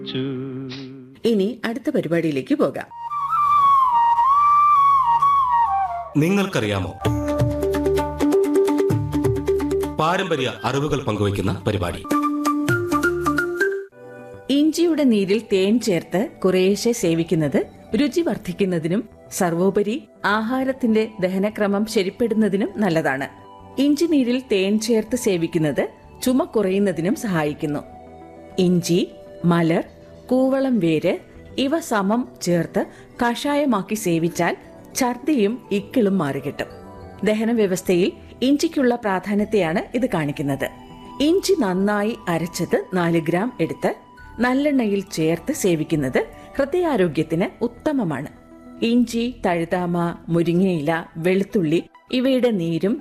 ഇനി അടുത്ത പരിപാടിയിലേക്ക് പോകാം നിങ്ങൾക്കറിയാമോ പാരമ്പര്യ അറിവുകൾ പങ്കുവയ്ക്കുന്ന പരിപാടി ഇഞ്ചിയുടെ നീരിൽ തേൻ ചേർത്ത് കുറേശ്ശെ സേവിക്കുന്നത് രുചി വർദ്ധിക്കുന്നതിനും സർവോപരി ആഹാരത്തിന്റെ ദഹനക്രമം ശരിപ്പെടുന്നതിനും നല്ലതാണ് ഇഞ്ചി നീരിൽ തേൻ ചേർത്ത് സേവിക്കുന്നത് ചുമ കുറയുന്നതിനും സഹായിക്കുന്നു ഇഞ്ചി മലർ കൂവളം വേര് ഇവ സമം ചേർത്ത് കഷായമാക്കി സേവിച്ചാൽ ഛർദിയും ഇക്കിളും മാറികിട്ടും ദഹന വ്യവസ്ഥയിൽ ഇഞ്ചിക്കുള്ള പ്രാധാന്യത്തെയാണ് ഇത് കാണിക്കുന്നത് ഇഞ്ചി നന്നായി അരച്ചത് നാല് ഗ്രാം എടുത്ത് നല്ലെണ്ണയിൽ ചേർത്ത് സേവിക്കുന്നത് ഹൃദയാരോഗ്യത്തിന് ഉത്തമമാണ് ഇഞ്ചി തഴുതാമ മുരിങ്ങയില വെളുത്തുള്ളി ഇവയുടെ നീരും